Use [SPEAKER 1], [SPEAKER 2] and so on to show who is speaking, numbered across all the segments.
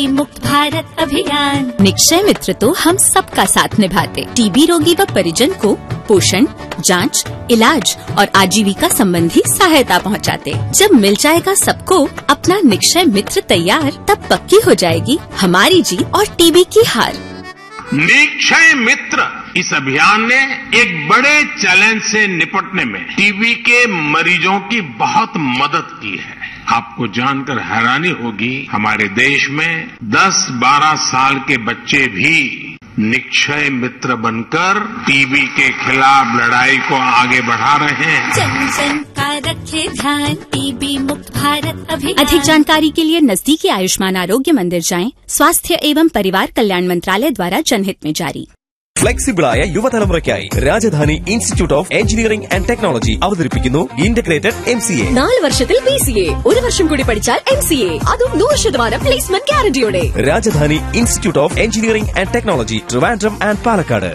[SPEAKER 1] मुक्त भारत अभियान
[SPEAKER 2] निक्षय मित्र तो हम सबका साथ निभाते टीबी रोगी व परिजन को पोषण जांच, इलाज और आजीविका संबंधी सहायता पहुंचाते। जब मिल जाएगा सबको अपना निक्षय मित्र तैयार तब पक्की हो जाएगी हमारी जीत और टीबी की हार
[SPEAKER 3] निक्षय मित्र इस अभियान ने एक बड़े चैलेंज से निपटने में टीबी के मरीजों की बहुत मदद की है आपको जानकर हैरानी होगी हमारे देश में 10-12 साल के बच्चे भी निक्षय मित्र बनकर टीबी के खिलाफ लड़ाई को आगे बढ़ा रहे हैं
[SPEAKER 1] जन जन का रखे ध्यान टीबी मुक्त भारत अभियान
[SPEAKER 2] अधिक जानकारी के लिए नजदीकी आयुष्मान आरोग्य मंदिर जाएं स्वास्थ्य एवं परिवार कल्याण मंत्रालय द्वारा जनहित में जारी
[SPEAKER 4] ഫ്ലെക്സിബിളായ യുവതലമുറയ്ക്കായി Rajadhani institute of engineering and technology അവതരിപ്പിക്കുന്നു ഇന്റഗ്രേറ്റഡ് എം സി എ
[SPEAKER 5] നാല് വർഷത്തിൽ ബി സി എ ഒരു വർഷം കൂടി പഠിച്ചാൽ എം സി എ അതും നൂറ് ശതമാനം പ്ലേസ്മെന്റ് ഗ്യാരണ്ടിയോടെ
[SPEAKER 4] Rajadhani institute of engineering and technology Trivandrum and Palakkad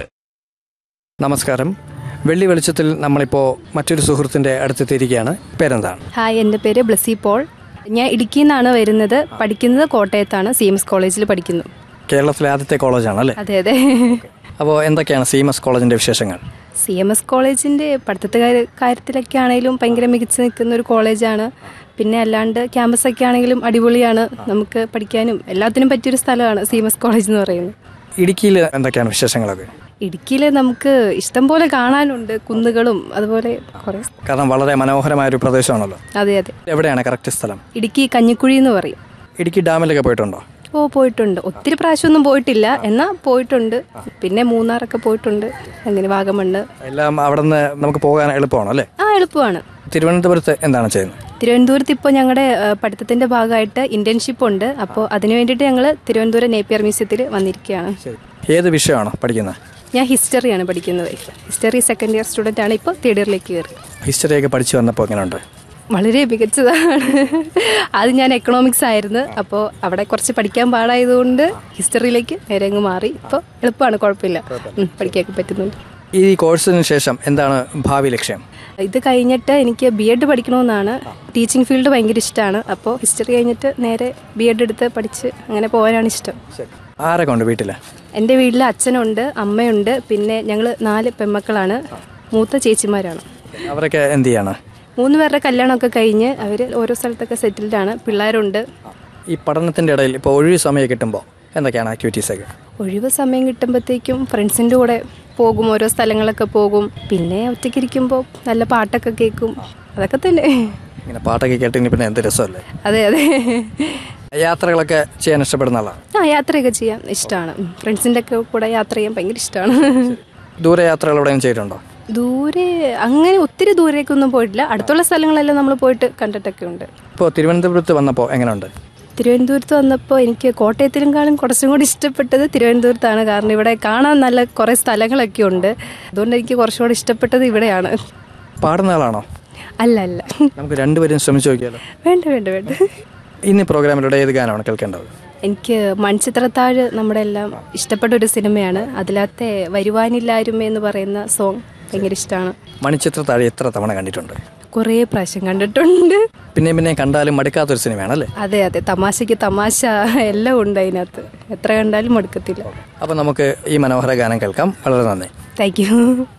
[SPEAKER 6] നമസ്കാരം വെള്ളി വെളിച്ചത്തിൽ നമ്മളിപ്പോൾ മറ്റൊരു സുഹൃത്തിൻ്റെ അടുത്തെത്തിയിരിക്കുകയാണ് പേരെന്താണ്
[SPEAKER 7] ഹായ് എൻ്റെ പേര് ബ്ലസി പോൾ ഞാൻ ഇടുക്കിയിൽ നിന്നാണ് വരുന്നത് പഠിക്കുന്നത് കോട്ടയത്താണ് സി എം എസ് കോളേജിൽ പഠിക്കുന്നു
[SPEAKER 6] കേരളത്തിലെ ആദ്യത്തെ കോളേജാണ് അല്ലേ
[SPEAKER 7] അതെ അതെ
[SPEAKER 6] അപ്പോൾ എന്തൊക്കെയാണ് സി എം എസ് കോളേജിൻ്റെ വിശേഷങ്ങൾ
[SPEAKER 7] സി എം എസ് കോളേജിൻ്റെ പഠിത്തത്തെ കാര്യ- കാര്യത്തിലൊക്കെ ആണെങ്കിലും ഭയങ്കര മികച്ച് നിൽക്കുന്ന ഒരു കോളേജാണ് പിന്നെ അല്ലാണ്ട് ക്യാമ്പസൊക്കെ ആണെങ്കിലും അടിപൊളിയാണ് നമുക്ക് പഠിക്കാനും എല്ലാത്തിനും പറ്റിയൊരു സ്ഥലമാണ് സി എം എസ് കോളേജ് എന്ന് പറയുന്നത്
[SPEAKER 6] ഇടുക്കിയിൽ എന്തൊക്കെയാണ് വിശേഷങ്ങളൊക്കെ
[SPEAKER 7] ഇടുക്കിയിൽ നമുക്ക് ഇഷ്ടം പോലെ കാണാനുണ്ട് കുന്നുകളും അതുപോലെ കുറേ
[SPEAKER 6] കാരണം വളരെ മനോഹരമായ ഒരു പ്രദേശമാണല്ലോ
[SPEAKER 7] അതെ അതെ
[SPEAKER 6] എവിടെയാണ് കറക്റ്റ് സ്ഥലം
[SPEAKER 7] ഇടുക്കി കഞ്ഞിക്കുഴി എന്ന് പറയും
[SPEAKER 6] ഇടുക്കി ഡാമിലൊക്കെ പോയിട്ടുണ്ടോ
[SPEAKER 7] ഓ പോയിട്ടുണ്ട് ഒത്തിരി പ്രാവശ്യമൊന്നും പോയിട്ടില്ല എന്നാൽ പോയിട്ടുണ്ട് പിന്നെ മൂന്നാറൊക്കെ പോയിട്ടുണ്ട് അങ്ങനെ വാഗമണ്ണ്
[SPEAKER 6] എല്ലാം അവിടെ നിന്ന് നമുക്ക് പോകാൻ എളുപ്പമാണോ അല്ലേ
[SPEAKER 7] ആ എളുപ്പമാണ്
[SPEAKER 6] തിരുവനന്തപുരത്ത് എന്താണ് ചെയ്യുന്നത്
[SPEAKER 7] തിരുവനന്തപുരത്ത് ഇപ്പോൾ ഞങ്ങളുടെ പഠിത്തത്തിന്റെ ഭാഗമായിട്ട് ഇന്റേൺഷിപ്പ് ഉണ്ട് അപ്പോൾ അതിന് വേണ്ടിയിട്ട് ഞങ്ങൾ തിരുവനന്തപുരം നേപ്പിയർ മ്യൂസിയത്തിൽ വന്നിരിക്കുകയാണ്
[SPEAKER 6] ഏത് വിഷയമാണോ പഠിക്കുന്നത്
[SPEAKER 7] ഞാൻ ഹിസ്റ്ററിയാണ് പഠിക്കുന്നത് ഹിസ്റ്ററി സെക്കൻഡ് ഇയർ സ്റ്റുഡൻ്റ് ആണ് ഇപ്പോൾ തേർഡ് ഇയറിലേക്ക് കയറി
[SPEAKER 6] ഹിസ്റ്ററിയൊക്കെ പഠിച്ചു വന്നപ്പോൾ എങ്ങനെയുണ്ട്
[SPEAKER 7] വളരെ മികച്ചതാണ് അത് ഞാൻ എക്കണോമിക്സ് ആയിരുന്നു അപ്പോൾ അവിടെ കുറച്ച് പഠിക്കാൻ പാടായതുകൊണ്ട് ഹിസ്റ്ററിയിലേക്ക് നേരെ അങ്ങ് മാറി ഇപ്പോൾ എളുപ്പമാണ് കുഴപ്പമില്ല ഉം, പഠിക്കാനൊക്കെ പറ്റുന്നുണ്ട്
[SPEAKER 6] ഈ കോഴ്സിന് ശേഷം എന്താണ് ഭാവി ലക്ഷ്യം
[SPEAKER 7] ഇത് കഴിഞ്ഞിട്ട് എനിക്ക് ബി എഡ് പഠിക്കണമെന്നാണ് ടീച്ചിങ് ഫീൽഡ് ഭയങ്കര ഇഷ്ടമാണ് അപ്പോൾ ഹിസ്റ്ററി കഴിഞ്ഞിട്ട് നേരെ ബി എഡ് എടുത്ത് പഠിച്ച് അങ്ങനെ പോകാനാണ് ഇഷ്ടം
[SPEAKER 6] ആരൊക്കെ ഉണ്ട് വീട്ടിൽ
[SPEAKER 7] എൻ്റെ വീട്ടിൽ അച്ഛനുണ്ട് അമ്മയുണ്ട് പിന്നെ ഞങ്ങൾ നാല് പെമ്മക്കളാണ് മൂത്ത ചേച്ചിമാരാണ്
[SPEAKER 6] അവരൊക്കെ എന്ത് ചെയ്യാണ്
[SPEAKER 7] മൂന്ന് പേരുടെ കല്യാണമൊക്കെ കഴിഞ്ഞ് അവർ ഓരോ സ്ഥലത്തൊക്കെ സെറ്റിൽഡ് ആണ് പിള്ളേരുണ്ട്
[SPEAKER 6] ഈ പഠനത്തിൻ്റെ ഇടയിൽ ഇപ്പോൾ ഒഴിവ് സമയം കിട്ടുമ്പോൾ എന്തൊക്കെയാണ് ആക്ടിവിറ്റീസൊക്കെ
[SPEAKER 7] ഒഴിവ് സമയം കിട്ടുമ്പോഴത്തേക്കും ഫ്രണ്ട്സിൻ്റെ കൂടെ പോകും ഓരോ സ്ഥലങ്ങളൊക്കെ പോകും പിന്നെ ഒറ്റയ്ക്ക് ഇരിക്കുമ്പോൾ നല്ല പാട്ടൊക്കെ കേൾക്കും അതൊക്കെ തന്നെ
[SPEAKER 6] ഇങ്ങനെ പാട്ടൊക്കെ കേട്ടിങ്ങനെ പിന്നെ എന്ത് രസമല്ലേ
[SPEAKER 7] അതെ അതെ
[SPEAKER 6] യാത്രകളൊക്കെ ചെയ്യാൻ ഇഷ്ടപ്പെടുന്ന ആളാണ്
[SPEAKER 7] ആ യാത്രയൊക്കെ ചെയ്യാൻ ഇഷ്ടമാണ് ഫ്രണ്ട്സിൻ്റെ ഒക്കെ കൂടെ യാത്ര ചെയ്യാൻ ഭയങ്കര ഇഷ്ടമാണ്
[SPEAKER 6] ദൂരെ യാത്രകൾ എവിടെയും ചെയ്തിട്ടുണ്ടോ
[SPEAKER 7] ദൂരെ അങ്ങനെ ഒത്തിരി ദൂരേക്കൊന്നും പോയിട്ടില്ല അടുത്തുള്ള സ്ഥലങ്ങളെല്ലാം നമ്മൾ പോയിട്ട് കണ്ടിട്ടൊക്കെ ഉണ്ട്
[SPEAKER 6] ഇപ്പോൾ തിരുവനന്തപുരത്ത് വന്നപ്പോൾ എങ്ങനെയുണ്ട്
[SPEAKER 7] തിരുവനന്തപുരത്ത് വന്നപ്പോൾ എനിക്ക് കോട്ടയത്തിനെക്കാളും കുറച്ചും കൂടി ഇഷ്ടപ്പെട്ടത് തിരുവനന്തപുരത്താണ് കാരണം ഇവിടെ കാണാൻ നല്ല കുറേ സ്ഥലങ്ങളൊക്കെ ഉണ്ട് അതുകൊണ്ട് എനിക്ക് കുറച്ചുകൂടി ഇഷ്ടപ്പെട്ടത് ഇവിടെയാണ്
[SPEAKER 6] പാടുന്ന ആളാണോ
[SPEAKER 7] അല്ല അല്ല
[SPEAKER 6] നമുക്ക് രണ്ടുപേരും ശ്രമിച്ചു നോക്കിയാലോ
[SPEAKER 7] വേണ്ട വേണ്ട വേണ്ട
[SPEAKER 6] ഇന്ന് ഈ പ്രോഗ്രാമിലൂടെ ഏത് ഗാനമാണ് കേൾക്കേണ്ടത്
[SPEAKER 7] എനിക്ക് മൺചിത്രത്താഴ് നമ്മുടെ എല്ലാം ഇഷ്ടപ്പെട്ട ഒരു സിനിമയാണ് അതിലത്തെ വരുവാനില്ലാരുമേ എന്ന് പറയുന്ന സോങ് ഭയങ്കര ഇഷ്ടമാണ്
[SPEAKER 6] മണിച്ചിത്ര താഴെ എത്ര തവണ കണ്ടിട്ടുണ്ട്
[SPEAKER 7] കുറേ പ്രാവശ്യം കണ്ടിട്ടുണ്ട്
[SPEAKER 6] പിന്നെ പിന്നെ കണ്ടാലും മടുക്കാത്തൊരു സിനിമയാണല്ലേ
[SPEAKER 7] അതെ അതെ തമാശയ്ക്ക് തമാശ എല്ലാം ഉണ്ട് അതിനകത്ത് എത്ര കണ്ടാലും മടുക്കത്തില്ല
[SPEAKER 6] അപ്പോൾ നമുക്ക് ഈ മനോഹര ഗാനം കേൾക്കാം വളരെ നന്ദി
[SPEAKER 7] താങ്ക് യു